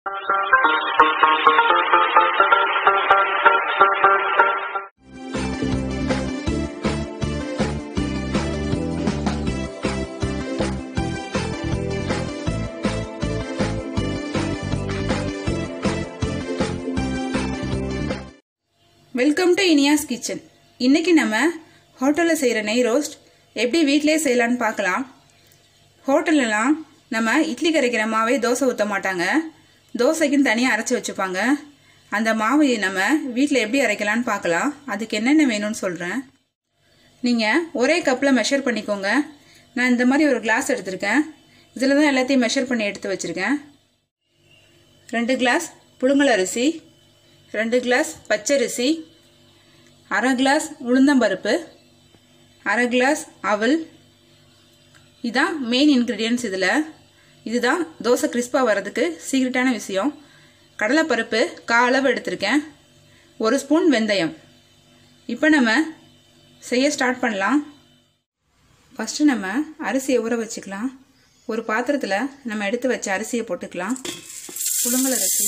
welcome to Iniya's kitchen இன்னைக்கு நம்ம ஹோட்டலில் செய்கிற நெய் ரோஸ்ட் எப்படி வீட்டிலே செய்யலான்னு பார்க்கலாம் ஹோட்டல்லலாம் நம்ம இட்லி கரைக்கிற மாவை தோசை ஊற்ற மாட்டாங்க தோசைக்குன்னு தனியாக அரைச்சி வச்சுப்பாங்க அந்த மாவை நம்ம வீட்டில் எப்படி அரைக்கலான்னு பார்க்கலாம் அதுக்கு என்னென்ன வேணும்னு சொல்கிறேன் நீங்கள் ஒரே கப்பில் மெஷர் பண்ணிக்கோங்க நான் இந்த மாதிரி ஒரு கிளாஸ் எடுத்திருக்கேன் இதில் தான் எல்லாத்தையும் மெஷர் பண்ணி எடுத்து வச்சுருக்கேன் ரெண்டு கிளாஸ் புழுங்கல் அரிசி ரெண்டு கிளாஸ் பச்சரிசி அரை கிளாஸ் உளுந்தம்பருப்பு அரை கிளாஸ் அவல் இதுதான் மெயின் இன்க்ரீடியன்ஸ் இதில் இதுதான் தோசை கிறிஸ்பாக வர்றதுக்கு சீக்ரெட்டான விஷயம் கடலைப்பருப்பு கால் அளவு எடுத்திருக்கேன் ஒரு ஸ்பூன் வெந்தயம் இப்போ நம்ம செய்ய ஸ்டார்ட் பண்ணலாம் ஃபஸ்ட்டு நம்ம அரிசியை ஊற வச்சுக்கலாம் ஒரு பாத்திரத்தில் நம்ம எடுத்து வச்ச அரிசியை போட்டுக்கலாம் புழுங்கல் அரிசி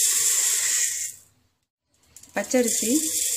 பச்சரிசி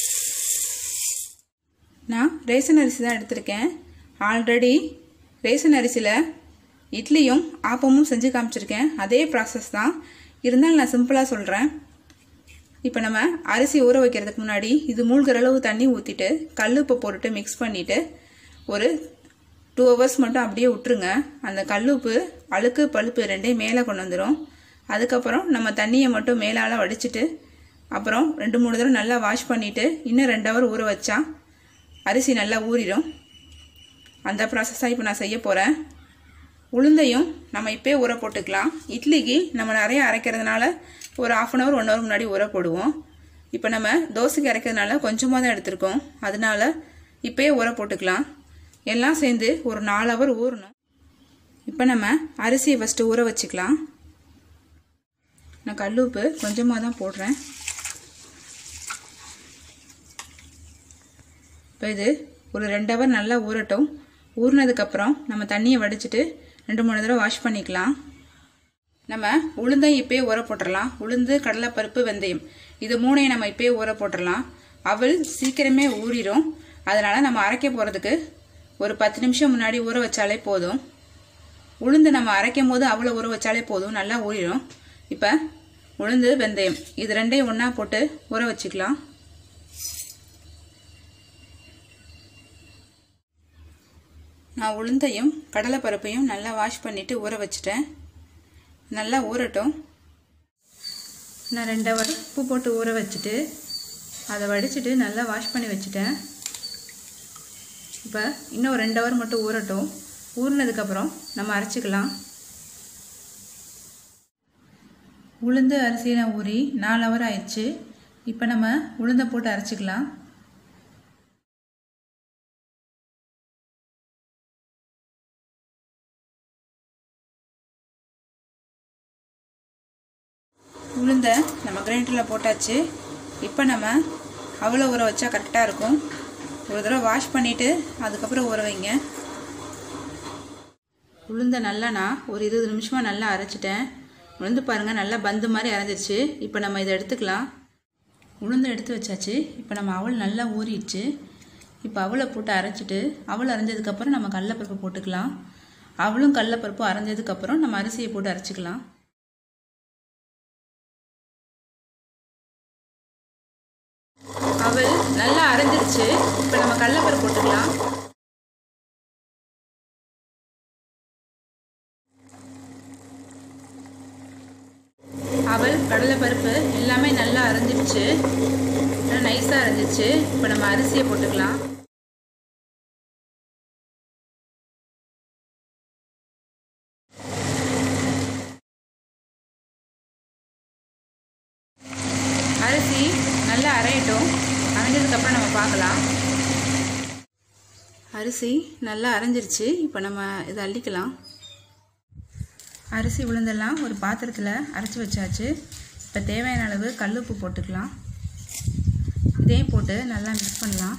நான் ரேஷன் அரிசி தான் எடுத்திருக்கேன் ஆல்ரெடி ரேஷன் அரிசியில் இட்லியும் ஆப்பமும் செஞ்சு காமிச்சிருக்கேன் அதே ப்ராசஸ் தான் இருந்தாலும் நான் சிம்பிளாக சொல்கிறேன் இப்போ நம்ம அரிசி ஊற வைக்கிறதுக்கு முன்னாடி இது மூழ்கிற அளவு தண்ணி ஊற்றிட்டு கல் உப்பை போட்டுட்டு மிக்ஸ் பண்ணிவிட்டு ஒரு டூ ஹவர்ஸ் மட்டும் அப்படியே விட்டுருங்க அந்த கல்லுப்பு அழுக்கு பழுப்பு ரெண்டையும் மேலே கொண்டு வந்துடும் அதுக்கப்புறம் நம்ம தண்ணியை மட்டும் மேலால் வடிச்சிட்டு அப்புறம் ரெண்டு மூணு தடவை நல்லா வாஷ் பண்ணிவிட்டு இன்னும் ரெண்டு ஹவர் ஊற வச்சா அரிசி நல்லா ஊறிடும் அந்த ப்ராசஸாக இப்போ நான் செய்ய போகிறேன் உளுந்தையும் நம்ம இப்போயே ஊற போட்டுக்கலாம் இட்லிக்கு நம்ம நிறைய அரைக்கிறதுனால ஒரு half an hour one hour முன்னாடி ஊற போடுவோம் இப்போ நம்ம தோசைக்கு அரைக்கிறதுனால கொஞ்சமாக தான் எடுத்திருக்கோம் அதனால இப்போயே ஊற போட்டுக்கலாம் எல்லாம் சேர்ந்து ஒரு நாலு ஹவர் ஊறணும் இப்போ நம்ம அரிசியை ஃபஸ்ட்டு ஊற வச்சுக்கலாம் நான் கல்லுப்பு கொஞ்சமாக தான் போடுறேன் இப்போ இது ஒரு ரெண்டு ஹவர் நல்லா ஊறட்டும் ஊறினதுக்கப்புறம் நம்ம தண்ணியை வடிச்சிட்டு ரெண்டு மூணு தடவை வாஷ் பண்ணிக்கலாம் நம்ம உளுந்தை இப்போயே ஊற போட்டுடலாம் உளுந்து கடலைப்பருப்பு வெந்தயம் இது மூணையும் நம்ம இப்போயே ஊற போட்டுடலாம் அவள் சீக்கிரமே ஊறிடும் அதனால் நம்ம அரைக்க போகிறதுக்கு ஒரு பத்து நிமிஷம் முன்னாடி ஊற வச்சாலே போதும் உளுந்து நம்ம அரைக்கும் போது அவ்வளோ ஊற வச்சாலே போதும் நல்லா ஊறிடும் இப்போ உளுந்து வெந்தயம் இது ரெண்டையும் ஒன்றா போட்டு ஊற வச்சுக்கலாம் நான் உளுந்தையும் கடலைப்பருப்பையும் நல்லா வாஷ் பண்ணிவிட்டு ஊற வச்சுட்டேன் நல்லா ஊறட்டும் நான் ரெண்டு ஹவர் உப்பு போட்டு ஊற வச்சுட்டு அதை வடிச்சிட்டு நல்லா வாஷ் பண்ணி வச்சுட்டேன் இப்போ இன்னும் ரெண்டு ஹவர் மட்டும் ஊறட்டும் ஊறினதுக்கப்புறம் நம்ம அரைச்சிக்கலாம் உளுந்து அரிசியை ஊறி நாலு ஹவர் ஆயிடுச்சு இப்போ நம்ம உளுந்தை போட்டு அரைச்சிக்கலாம் உளுந்த நம்ம கிரைண்டரில் போட்டாச்சு இப்போ நம்ம அவ்வளோ ஊற வச்சா கரெக்டாக இருக்கும் ஒரு தடவை வாஷ் பண்ணிவிட்டு அதுக்கப்புறம் ஊற வைங்க உளுந்த நல்லா நான் ஒரு இருபது நிமிஷமாக நல்லா அரைச்சிட்டேன் உளுந்து பாருங்கள் நல்லா பந்து மாதிரி அரைஞ்சிருச்சு இப்போ நம்ம இதை எடுத்துக்கலாம் உளுந்து எடுத்து வச்சாச்சு இப்போ நம்ம அவள் நல்லா ஊறிடுச்சு இப்போ அவளை போட்டு அரைச்சிட்டு அவள் அரைஞ்சதுக்கப்புறம் நம்ம கடலப்பருப்பு போட்டுக்கலாம் அவளும் கடலப்பருப்பும் அரைஞ்சதுக்கப்புறம் நம்ம அரிசியை போட்டு அரைச்சிக்கலாம் அவள் நல்லா அரைஞ்சிருச்சு இப்போ நம்ம கடலப்பருப்பு போட்டுக்கலாம் அவள் கடலைப்பருப்பு எல்லாமே நல்லா அரைஞ்சிருச்சு நைஸாக அரைஞ்சிருச்சு இப்போ நம்ம அரிசியை போட்டுக்கலாம் அரிசி நல்லா அரையட்டும் அரைஞ்சதுக்கப்புறம் நம்ம பார்க்கலாம் அரிசி நல்லா அரைஞ்சிருச்சு இப்போ நம்ம இதை அள்ளிக்கலாம் அரிசி உளுந்தெல்லாம் ஒரு பாத்திரத்தில் அரைச்சி வச்சாச்சு இப்போ தேவையான அளவு கல்லுப்பு போட்டுக்கலாம் இதையும் போட்டு நல்லா மிக்ஸ் பண்ணலாம்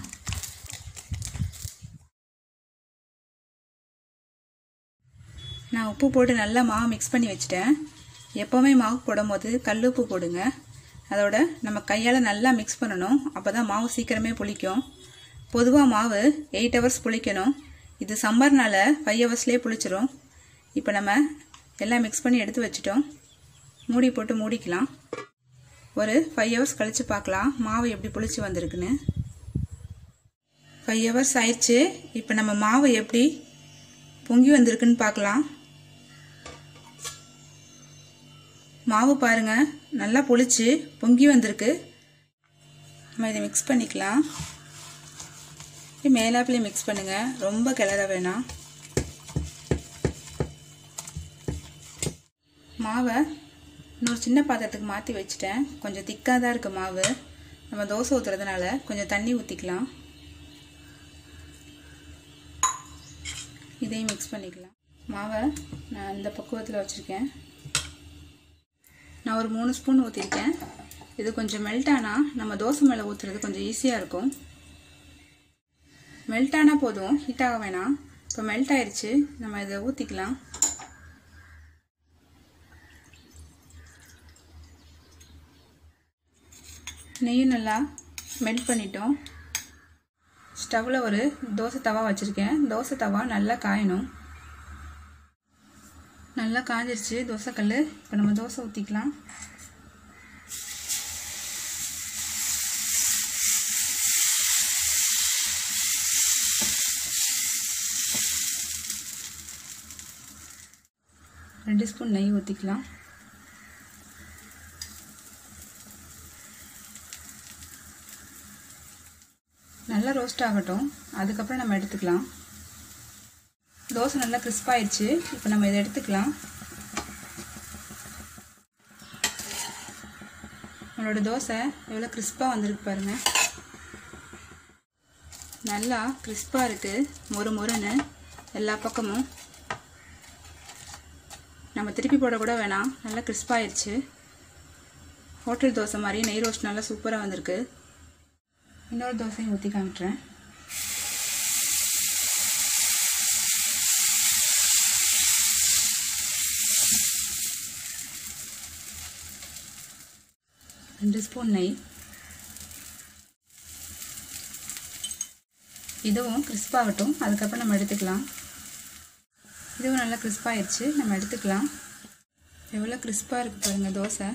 நான் உப்பு போட்டு நல்லா மாவு மிக்ஸ் பண்ணி வச்சுட்டேன் எப்போவுமே மாவு போடும்போது கல்லுப்பு போடுங்க அதோட நம்ம கையால் நல்லா மிக்ஸ் பண்ணணும் அப்போ தான் மாவு சீக்கிரமே புளிக்கும் பொதுவாக மாவு எயிட் ஹவர்ஸ் புளிக்கணும் இது சம்மர்னால ஃபைவ் ஹவர்ஸ்லேயே புளிச்சிரும் இப்போ நம்ம எல்லாம் மிக்ஸ் பண்ணி எடுத்து வச்சிட்டோம் மூடி போட்டு மூடிக்கலாம் ஒரு ஃபைவ் ஹவர்ஸ் கழித்து பார்க்கலாம் மாவு எப்படி புளிச்சு வந்திருக்குன்னு ஃபைவ் ஹவர்ஸ் ஆயிடுச்சு இப்போ நம்ம மாவு எப்படி பொங்கி வந்திருக்குன்னு பார்க்கலாம் மாவு பாருங்க நல்லா புளிச்சு பொங்கி வந்திருக்கு நம்ம இதை மிக்ஸ் பண்ணிக்கலாம் மேலாப்பிலே மிக்ஸ் பண்ணுங்க ரொம்ப கிளற வேணாம் மாவை இன்னொரு சின்ன பாத்திரத்துக்கு மாற்றி வச்சுட்டேன் கொஞ்சம் திக்காக தான் இருக்குது மாவு நம்ம தோசை ஊற்றுறதுனால கொஞ்சம் தண்ணி ஊற்றிக்கலாம் இதையும் மிக்ஸ் பண்ணிக்கலாம் மாவை நான் இந்த பக்குவத்தில் வச்சுருக்கேன் நான் ஒரு மூணு ஸ்பூன் ஊற்றிருக்கேன் இது கொஞ்சம் மெல்ட் ஆனால் நம்ம தோசை மேலே ஊற்றுறது கொஞ்சம் ஈஸியாக இருக்கும் மெல்ட் ஆனால் போதும் ஹீட் ஆக வேணாம் இப்போ மெல்ட் ஆயிடுச்சு நம்ம இதை ஊற்றிக்கலாம் நெய்யும் நல்லா மெல்ட் பண்ணிட்டோம் ஸ்டவ்வில் ஒரு தோசை தவா வச்சுருக்கேன் தோசை தவா நல்லா காயணும் நல்லா காஞ்சிருச்சு தோசைக்கல் இப்போ நம்ம தோசை ஊற்றிக்கலாம் ரெண்டு ஸ்பூன் நெய் ஊற்றிக்கலாம் நல்லா ரோஸ்ட் ஆகட்டும் அதுக்கப்புறம் நம்ம எடுத்துக்கலாம் தோசை நல்லா கிறிஸ்பாயிடுச்சு இப்போ நம்ம இதை எடுத்துக்கலாம் நம்மளோட தோசை எவ்வளோ கிறிஸ்பாக வந்திருக்கு பாருங்க நல்லா கிறிஸ்பாக இருக்குது மொறு மொறுன்னு எல்லா பக்கமும் நம்ம திருப்பி போட கூட வேணாம் நல்லா கிறிஸ்பாயிடுச்சு ஹோட்டல் தோசை மாதிரி நெய் ரோஸ்ட் நல்லா சூப்பராக வந்திருக்கு இன்னொரு தோசையும் ஊற்றி காமிட்டுறேன் ரெண்டு ஸ்பூன் நெய் இதுவும் கிறிஸ்பாகட்டும் அதுக்கப்புறம் நம்ம எடுத்துக்கலாம் இதுவும் நல்லா கிறிஸ்பாயிடுச்சு நம்ம எடுத்துக்கலாம் எவ்வளோ கிறிஸ்பாக இருக்குது பாருங்கள் தோசை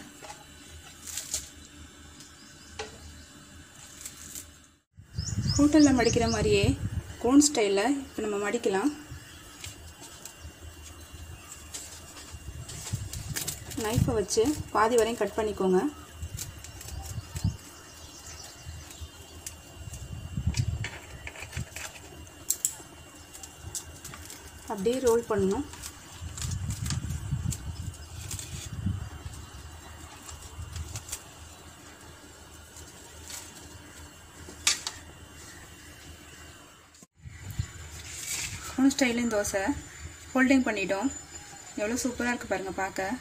ஹோட்டலில் மடிக்கிற மாதிரியே கோன் ஸ்டைலில் இப்போ நம்ம மடிக்கலாம் நைஃபை வச்சு பாதி வரையும் கட் பண்ணிக்கோங்க அப்படியே ரோல் பண்ணணும் கோன் ஸ்டைலையும் தோசை ஃபோல்டிங் பண்ணிட்டோம் எவ்வளோ சூப்பராக இருக்குது பாருங்கள் பார்க்க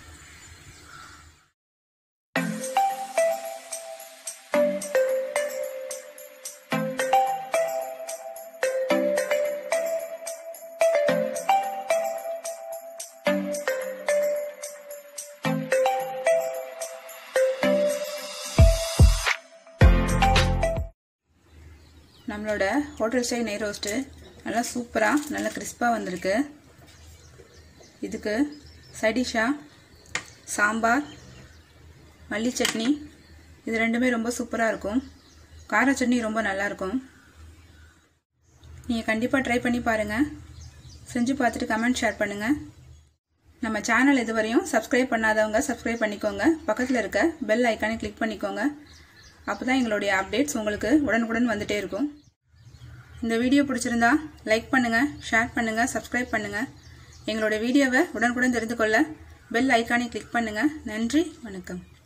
நம்மளோட ஹோட்டல் ஸ்டைல் நெய் ரோஸ்ட்டு நல்லா சூப்பராக நல்லா கிறிஸ்பாக வந்திருக்கு இதுக்கு சைடிஷாக சாம்பார் மல்லி சட்னி இது ரெண்டுமே ரொம்ப சூப்பராக இருக்கும் கார சட்னி ரொம்ப நல்லாயிருக்கும் நீங்கள் கண்டிப்பாக ட்ரை பண்ணி பாருங்கள் செஞ்சு பார்த்துட்டு கமெண்ட் ஷேர் பண்ணுங்கள் நம்ம சேனல் இதுவரையும் சப்ஸ்கிரைப் பண்ணாதவங்க சப்ஸ்கிரைப் பண்ணிக்கோங்க பக்கத்தில் இருக்க பெல் ஐக்கானை கிளிக் பண்ணிக்கோங்க அப்போ தான் எங்களுடைய அப்டேட்ஸ் உங்களுக்கு உடனுக்குடன் வந்துட்டே இருக்கும் இந்த வீடியோ பிடிச்சிருந்தா லைக் பண்ணுங்கள் ஷேர் பண்ணுங்கள் சப்ஸ்கிரைப் பண்ணுங்கள் எங்களோட வீடியோவை உடனுக்குடன் தெரிந்து கொள்ள பெல் ஐக்கானை கிளிக் பண்ணுங்கள் நன்றி வணக்கம்